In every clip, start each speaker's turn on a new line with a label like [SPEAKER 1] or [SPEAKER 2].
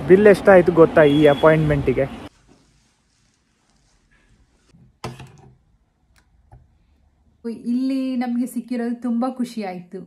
[SPEAKER 1] bill ಎಷ್ಟಾಯಿತು ಗೊತ್ತಾ ಈ ಅಪಾಯಿಂಟ್ಮೆಂಟಿಗೆ
[SPEAKER 2] ಇಲ್ಲಿ ನಮಗೆ ಸಿಕ್ಕಿರೋದು ತುಂಬಾ ಖುಷಿ ಆಯ್ತು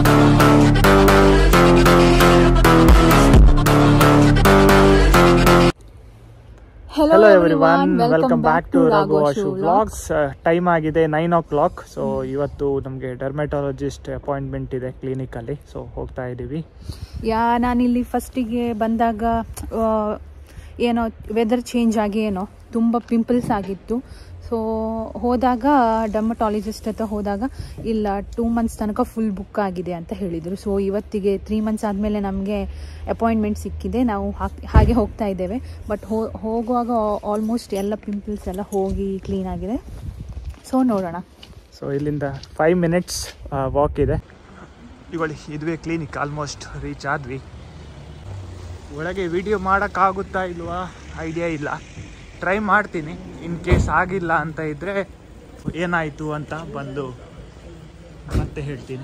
[SPEAKER 1] hello everyone welcome back to Raghu Vashu vlogs time ಆಗಿದೆ ನೈನ್ ಓ ಕ್ಲಾಕ್ ಸೊ ಇವತ್ತು ನಮಗೆ ಡರ್ಮೆಟಾಲಜಿಸ್ಟ್ ಅಪಾಯಿಂಟ್ಮೆಂಟ್ ಇದೆ ಕ್ಲಿನಿಕಲ್ಲಿ ಸೊ ಹೋಗ್ತಾ ಇದ್ದೀವಿ
[SPEAKER 2] ಯಾ ನಾನಿಲ್ಲಿ ಫಸ್ಟಿಗೆ ಬಂದಾಗ ಆ, ಏನೋ ವೆದರ್ ಚೇಂಜ್ ಆಗಿ ಏನೋ ತುಂಬ ಪಿಂಪಲ್ಸ್ ಆಗಿತ್ತು ಸೊ ಹೋದಾಗ ಡರ್ಮಟಾಲಜಿಸ್ಟ್ ಹತ್ರ ಹೋದಾಗ ಇಲ್ಲ ಟೂ ಮಂತ್ಸ್ ತನಕ ಫುಲ್ ಬುಕ್ ಆಗಿದೆ ಅಂತ ಹೇಳಿದರು ಸೊ ಇವತ್ತಿಗೆ ತ್ರೀ ಮಂತ್ಸ್ ಆದಮೇಲೆ ನಮಗೆ ಅಪಾಯಿಂಟ್ಮೆಂಟ್ ಸಿಕ್ಕಿದೆ ನಾವು ಹಾಕ್- ಹಾಗೆ ಹೋಗ್ತಾ ಇದ್ದೇವೆ ಬಟ್ ಹೋಗುವಾಗ ಆಲ್ಮೋಸ್ಟ್ ಎಲ್ಲ ಪಿಂಪಲ್ಸ್ ಎಲ್ಲ ಹೋಗಿ ಕ್ಲೀನ್ ಆಗಿದೆ ಸೊ ನೋಡೋಣ
[SPEAKER 1] ಸೊ ಇಲ್ಲಿಂದ ಫೈವ್ ಮಿನಿಟ್ಸ್ ವಾಕ್ ಇದೆ ಇವಾಗ ಇದುವೇ ಕ್ಲಿನಿಕ್ ಆಲ್ಮೋಸ್ಟ್ ರೀಚ್ ಆದ್ವಿ ಒಳಗೆ ವಿಡಿಯೋ ಮಾಡೋಕ್ಕಾಗುತ್ತಾ ಇಲ್ವಾ ಐಡಿಯಾ ಇಲ್ಲ ಟ್ರೈ ಮಾಡ್ತೀನಿ ಇನ್ ಕೇಸ್ ಆಗಿಲ್ಲ ಅಂತ ಇದ್ದರೆ ಏನಾಯಿತು ಅಂತ ಬಂದು ಮತ್ತೆ ಹೇಳ್ತೀನಿ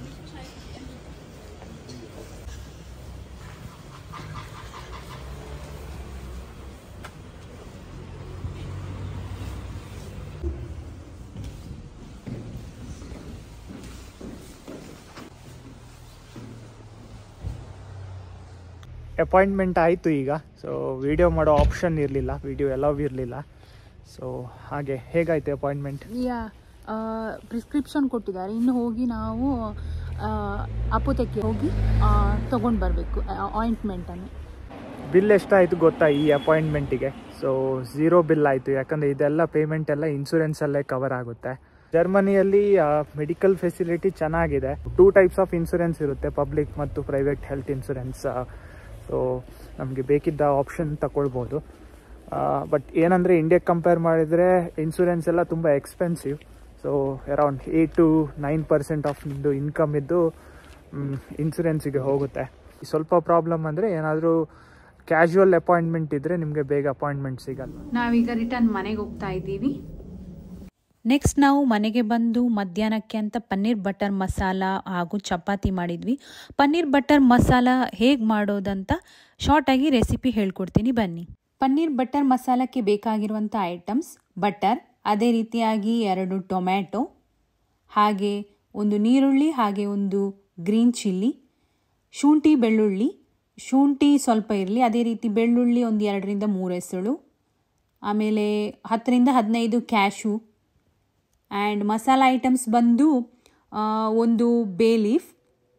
[SPEAKER 1] ಅಪಾಯಿಂಟ್ಮೆಂಟ್ ಆಯಿತು ಈಗ ಸೊ ವಿಡಿಯೋ ಮಾಡೋ ಆಪ್ಷನ್ ಇರಲಿಲ್ಲ ವಿಡಿಯೋ ಎಲ್ಲವೂ ಇರಲಿಲ್ಲ ಸೊ ಹಾಗೆ ಹೇಗಾಯಿತು ಅಪಾಯಿಂಟ್ಮೆಂಟ್
[SPEAKER 2] ಯಾ ಪ್ರಿಸ್ಕ್ರಿಪ್ಷನ್ ಕೊಟ್ಟಿದ್ದಾರೆ ಇನ್ನು ಹೋಗಿ ನಾವು ಅಪೋತೆಕ್ಕೆ ಹೋಗಿ ತಗೊಂಡು ಬರಬೇಕು ಆಯಿಂಟ್ಮೆಂಟನ್ನು
[SPEAKER 1] ಬಿಲ್ ಎಷ್ಟಾಯಿತು ಗೊತ್ತಾ ಈ ಅಪಾಯಿಂಟ್ಮೆಂಟಿಗೆ ಸೊ ಝೀರೋ ಬಿಲ್ ಆಯಿತು ಯಾಕಂದರೆ ಇದೆಲ್ಲ ಪೇಮೆಂಟ್ ಎಲ್ಲ ಇನ್ಸೂರೆನ್ಸಲ್ಲೇ ಕವರ್ ಆಗುತ್ತೆ ಜರ್ಮನಿಯಲ್ಲಿ ಮೆಡಿಕಲ್ ಫೆಸಿಲಿಟಿ ಚೆನ್ನಾಗಿದೆ ಟೂ ಟೈಪ್ಸ್ ಆಫ್ ಇನ್ಸೂರೆನ್ಸ್ ಇರುತ್ತೆ ಪಬ್ಲಿಕ್ ಮತ್ತು ಪ್ರೈವೇಟ್ ಹೆಲ್ತ್ ಇನ್ಸೂರೆನ್ಸ್ ಸೊ ನಮಗೆ ಬೇಕಿದ್ದ ಆಪ್ಷನ್ ತಗೊಳ್ಬೋದು ಬಟ್ ಏನಂದರೆ ಇಂಡಿಯಾಗೆ ಕಂಪೇರ್ ಮಾಡಿದರೆ ಇನ್ಸೂರೆನ್ಸ್ ಎಲ್ಲ ತುಂಬ expensive so around eight to nine percent of ನಿಮ್ಮದು ಇನ್ಕಮ್ ಇದ್ದು ಇನ್ಸೂರೆನ್ಸಿಗೆ ಹೋಗುತ್ತೆ ಸ್ವಲ್ಪ ಪ್ರಾಬ್ಲಮ್ ಅಂದರೆ ಏನಾದರೂ ಕ್ಯಾಶುವಲ್ ಅಪಾಯಿಂಟ್ಮೆಂಟ್ ಇದ್ದರೆ ನಿಮಗೆ ಬೇಗ ಅಪಾಯಿಂಟ್ಮೆಂಟ್ ಸಿಗಲ್ಲ
[SPEAKER 2] ನಾವೀಗ ರಿಟರ್ನ್ ಮನೆಗೆ ಹೋಗ್ತಾ ಇದ್ದೀವಿ
[SPEAKER 3] ನೆಕ್ಸ್ಟ್ ನಾವು ಮನೆಗೆ ಬಂದು ಮಧ್ಯಾಹ್ನಕ್ಕೆ ಅಂತ ಪನ್ನೀರ್ ಬಟರ್ ಮಸಾಲ ಹಾಗೂ ಚಪಾತಿ ಮಾಡಿದ್ವಿ ಪನ್ನೀರ್ ಬಟರ್ ಮಸಾಲ ಹೇಗೆ ಮಾಡೋದಂತ ಶಾರ್ಟಾಗಿ ರೆಸಿಪಿ ಹೇಳ್ಕೊಡ್ತೀನಿ ಬನ್ನಿ ಪನ್ನೀರ್ ಬಟರ್ ಮಸಾಲಕ್ಕೆ ಬೇಕಾಗಿರುವಂಥ ಐಟಮ್ಸ್ ಬಟರ್ ಅದೇ ರೀತಿಯಾಗಿ ಎರಡು ಟೊಮ್ಯಾಟೊ ಹಾಗೆ ಒಂದು ನೀರುಳ್ಳಿ ಹಾಗೆ ಒಂದು ಗ್ರೀನ್ ಚಿಲ್ಲಿ ಶುಂಠಿ ಬೆಳ್ಳುಳ್ಳಿ ಶುಂಠಿ ಸ್ವಲ್ಪ ಇರಲಿ ಅದೇ ರೀತಿ ಬೆಳ್ಳುಳ್ಳಿ ಒಂದು ಎರಡರಿಂದ ಮೂರು ಎಸಳು ಆಮೇಲೆ ಹತ್ತರಿಂದ ಹದಿನೈದು ಕ್ಯಾಶು ಆ್ಯಂಡ್ ಮಸಾಲ ಐಟಮ್ಸ್ ಬಂದು ಆ, ಒಂದು ಬೇ ಲೀಫ್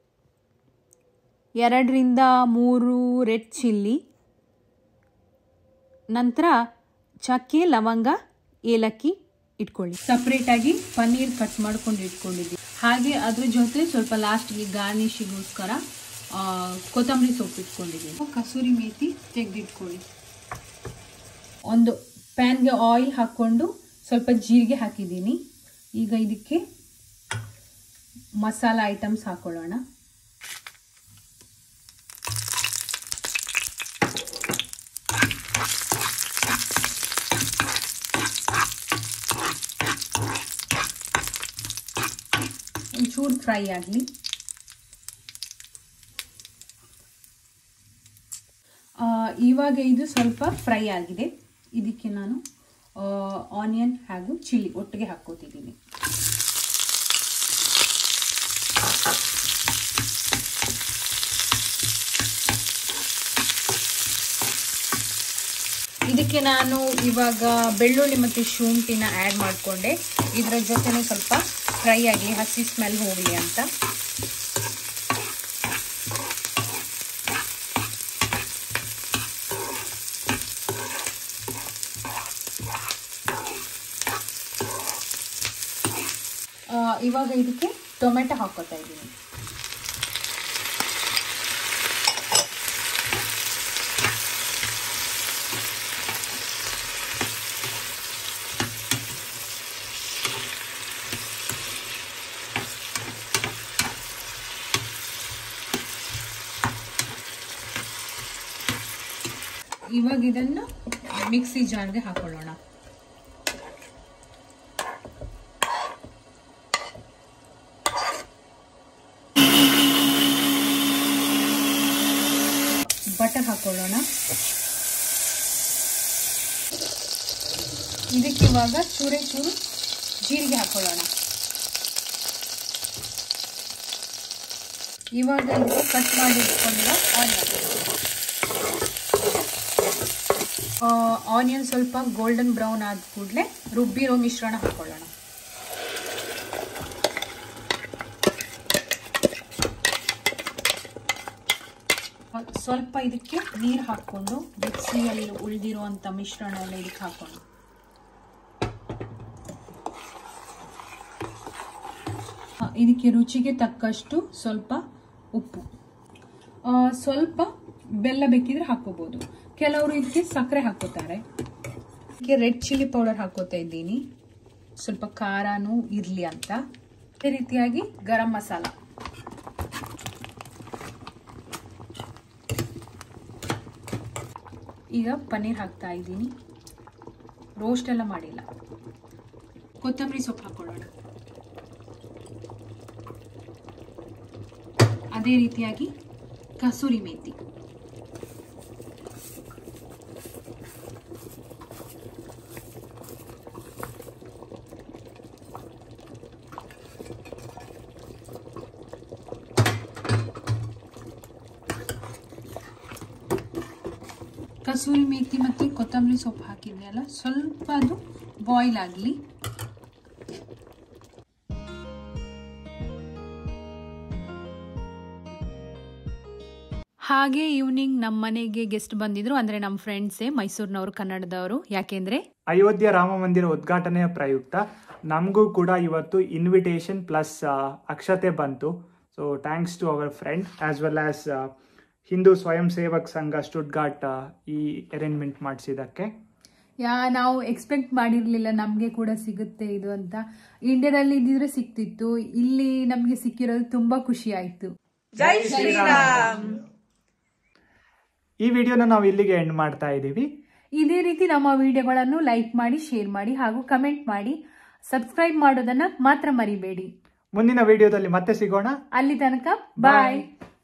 [SPEAKER 3] ಎರಡರಿಂದ ಮೂರು ರೆಡ್ ಚಿಲ್ಲಿ ನಂತರ ಚಕ್ಕೆ ಲವಂಗ ಏಲಕ್ಕಿ ಇಟ್ಕೊಳ್ಳಿ ಸಪ್ರೇಟಾಗಿ ಪನ್ನೀರ್ ಕಟ್ ಮಾಡ್ಕೊಂಡು ಇಟ್ಕೊಂಡಿದ್ವಿ ಹಾಗೆ ಅದ್ರ ಜೊತೆ ಸ್ವಲ್ಪ ಲಾಸ್ಟ್ಗೆ ಗಾರ್ನಿಶಿಗೋಸ್ಕರ ಆ, ಕೊತ್ತಂಬರಿ ಸೊಪ್ಪು ಇಟ್ಕೊಂಡಿದ್ದೀನಿ ಕಸೂರಿ ಮೇಥಿ ತೆಗೆದಿಟ್ಕೊಳ್ಳಿ ಒಂದು ಪ್ಯಾನ್ಗೆ ಆಯಿಲ್ ಹಾಕ್ಕೊಂಡು ಸ್ವಲ್ಪ ಜೀರಿಗೆ ಹಾಕಿದ್ದೀನಿ ಈಗ ಇದಕ್ಕೆ ಮಸಾಲ ಐಟಮ್ಸ್ ಹಾಕೊಳ್ಳೋಣ ಒಂಚೂರು ಫ್ರೈ ಆಗಲಿ ಇವಾಗ ಇದು ಸ್ವಲ್ಪ ಫ್ರೈ ಆಗಿದೆ ಇದಕ್ಕೆ ನಾನು ಆನಿಯನ್ ಹಾಗೂ ಚಿಲ್ಲಿ ಒಟ್ಟಿಗೆ ಹಾಕ್ಕೋತಿದ್ದೀನಿ ಇದಕ್ಕೆ ನಾನು ಇವಾಗ ಬೆಳ್ಳುಳ್ಳಿ ಮತ್ತು ಶುಂಠಿನ ಆ್ಯಡ್ ಮಾಡಿಕೊಂಡೆ ಇದರ ಜೊತೆನೇ ಸ್ವಲ್ಪ ಫ್ರೈ ಆಗಲಿ ಹಸಿ ಸ್ಮೆಲ್ ಹೋಗಲಿ ಅಂತ ಆ, ಇವಾಗ ಇದಕ್ಕೆ ಟೊಮೆಟೊ ಹಾಕೋತಾ ಇದ್ದೀನಿ ಇವಾಗ ಇದನ್ನು ಮಿಕ್ಸಿ ಜಾರ್ಗೆ ಹಾಕೊಳ್ಳೋಣ ಬಟರ್ ಹಾಕೋತಾ
[SPEAKER 2] ಹಾಕೊಳ್ಳೋಣ ಇದಕ್ಕೆ ಇವಾಗ ಚೂರೆ ಚೂರು ಜೀರಿಗೆ ಹಾಕೊಳ್ಳೋಣ ಇವಾಗ ಇದು ಕಟ್ ಮಾಡಿ ಇಟ್ಕೊಂಡಿರೋ ಆನಿಯನ್ ಆನಿಯನ್ ಸ್ವಲ್ಪ ಗೋಲ್ಡನ್ ಬ್ರೌನ್ ಆದ ಕೂಡಲೇ ರುಬ್ಬಿರೋ ಮಿಶ್ರಣ ಹಾಕೊಳ್ಳೋಣ ಸ್ವಲ್ಪ ಇದಕ್ಕೆ ನೀರು ಹಾಕ್ಕೊಂಡು ಮಿಕ್ಸಿಯಲ್ಲಿ ಉಳಿದಿರುವಂಥ ಮಿಶ್ರಣ ಎಲ್ಲ ಇದಕ್ಕೆ ಹಾಕೊಂಡು ಇದಕ್ಕೆ ರುಚಿಗೆ ತಕ್ಕಷ್ಟು ಸ್ವಲ್ಪ ಉಪ್ಪು ಸ್ವಲ್ಪ ಬೆಲ್ಲ ಬೇಕಿದ್ರೆ ಹಾಕೋಬಹುದು ಕೆಲವರು ಇದಕ್ಕೆ ಸಕ್ಕರೆ ಹಾಕೋತಾರೆ ಇದಕ್ಕೆ ರೆಡ್ ಚಿಲ್ಲಿ ಪೌಡರ್ ಹಾಕೋತಾ ಇದ್ದೀನಿ ಸ್ವಲ್ಪ ಖಾರನೂ ಇರಲಿ ಅಂತ ಅದೇ ರೀತಿಯಾಗಿ ಗರಂ ಮಸಾಲ ಈಗ ಪನ್ನೀರ್ ಹಾಕ್ತಾ ಇದ್ದೀನಿ ರೋಸ್ಟ್ ಎಲ್ಲ ಮಾಡಿಲ್ಲ ಕೊತ್ತಂಬರಿ ಸೊಪ್ಪು ಹಾಕೊಳ್ಳೋಣ ಅದೇ ರೀತಿಯಾಗಿ ಕಸೂರಿ ಮೇಥಿ ಕಸೂರಿ ಮೇಥಿ ಮತ್ತು ಕೊತ್ತಂಬರಿ ಸೊಪ್ಪು ಹಾಕಿದ್ನಲ್ಲ ಸ್ವಲ್ಪ ಅದು ಬಾಯ್ಲ್ ಆಗಲಿ ಹಾಗೆ ಈವ್ನಿಂಗ್ ನಮ್ಮ ಮನೆಗೆ ಗೆಸ್ಟ್ ಬಂದಿದ್ರು ಅಂದರೆ ನಮ್ಮ ಫ್ರೆಂಡ್ಸೇ ಮೈಸೂರಿನವರು ಕನ್ನಡದವರು ಯಾಕೆಂದರೆ
[SPEAKER 1] ಅಯೋಧ್ಯ ರಾಮ ಮಂದಿರ ಉದ್ಘಾಟನೆಯ ಪ್ರಯುಕ್ತ ನಮಗೂ ಕೂಡ ಇವತ್ತು ಇನ್ವಿಟೇಷನ್ ಪ್ಲಸ್ ಅಕ್ಷತೆ ಬಂತು so thanks to our friend as well as Hindu Swayamsevak ಸಂಘ ಸ್ಟುಡ್ಗಾಟ್ ಈ ಅರೇಂಜ್ಮೆಂಟ್ ಮಾಡಿಸಿದ್ದಕ್ಕೆ
[SPEAKER 2] ಯಾ ನಾವು ಎಕ್ಸ್ಪೆಕ್ಟ್ ಮಾಡಿರಲಿಲ್ಲ ನಮಗೆ ಕೂಡ ಸಿಗುತ್ತೆ ಇದು ಅಂತ ಇಂಡಿಯಾದಲ್ಲಿ ಇದ್ದಿದ್ರೆ ಸಿಕ್ತಿತ್ತು ಇಲ್ಲಿ ನಮಗೆ ಸಿಕ್ಕಿರೋದು ತುಂಬಾ ಖುಷಿ ಆಯ್ತು
[SPEAKER 1] ಈ ವಿಡಿಯೋನ ನಾವು ಇಲ್ಲಿಗೆ ಎಂಡ್ ಮಾಡ್ತಾ ಇದ್ದೀವಿ
[SPEAKER 2] ಇದೇ ರೀತಿ ನಮ್ಮ ವಿಡಿಯೋಗಳನ್ನು ಲೈಕ್ ಮಾಡಿ ಶೇರ್ ಮಾಡಿ ಹಾಗೂ ಕಮೆಂಟ್ ಮಾಡಿ ಸಬ್ಸ್ಕ್ರೈಬ್ ಮಾಡೋದನ್ನ ಮಾತ್ರ ಮರಿಬೇಡಿ
[SPEAKER 1] ಮುಂದಿನ ವಿಡಿಯೋದಲ್ಲಿ ಮತ್ತೆ ಸಿಗೋಣ
[SPEAKER 2] ಅಲ್ಲಿ ತನಕ ಬಾಯ್